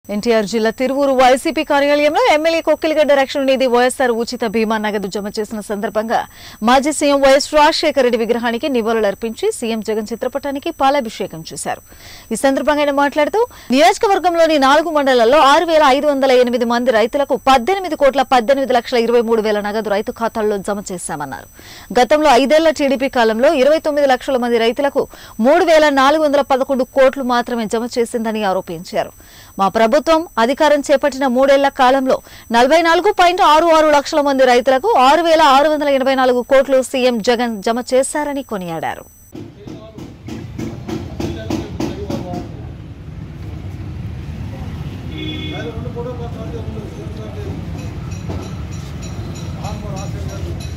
ఎన్టీఆర్ జిల్లా తిరువూరు వైసీపీ కార్యాలయంలో ఎమ్మెల్యే కొక్కిలిగడ్డ రక్షణ నిధి వైఎస్సార్ ఉచిత బీమా నగదు జమ చేసిన సందర్భంగా మాజీ సీఎం వైఎస్ రాజశేఖర రెడ్డి విగ్రహానికి నివాళులర్పించి సీఎం జగన్ చిత్రపటానికి పాలాభిషేకం చేశారు ఈ సందర్భంగా ఆయన మాట్లాడుతూ నియోజకవర్గంలోని నాలుగు మండలాల్లో ఆరు వేల ఐదు వందల ఎనిమిది మంది రైతులకు పద్దెనిమిది కోట్ల పద్దెనిమిది లక్షల ఇరవై మూడు వేల నగదు రైతు ఖాతాల్లో జమ చేశామన్నారు గతంలో ఐదేళ్ల టీడీపీ కాలంలో ఇరవై తొమ్మిది లక్షల మంది రైతులకు మూడు వేల నాలుగు వందల పదకొండు కోట్లు మాత్రమే జమ చేసిందని ఆరోపించారు మా ప్రభుత్వం అధికారం చేపట్టిన మూడేళ్ల కాలంలో నలభై నాలుగు పాయింట్ ఆరు ఆరు లక్షల మంది రైతులకు ఆరు వేల ఆరు వందల ఎనభై నాలుగు కోట్లు సీఎం జగన్ జమ చేశారని కొనియాడారు ఆయన రెండు ఫోటో పత్రాలు ఉన్నాయి. ఆత్మ రాసేవారు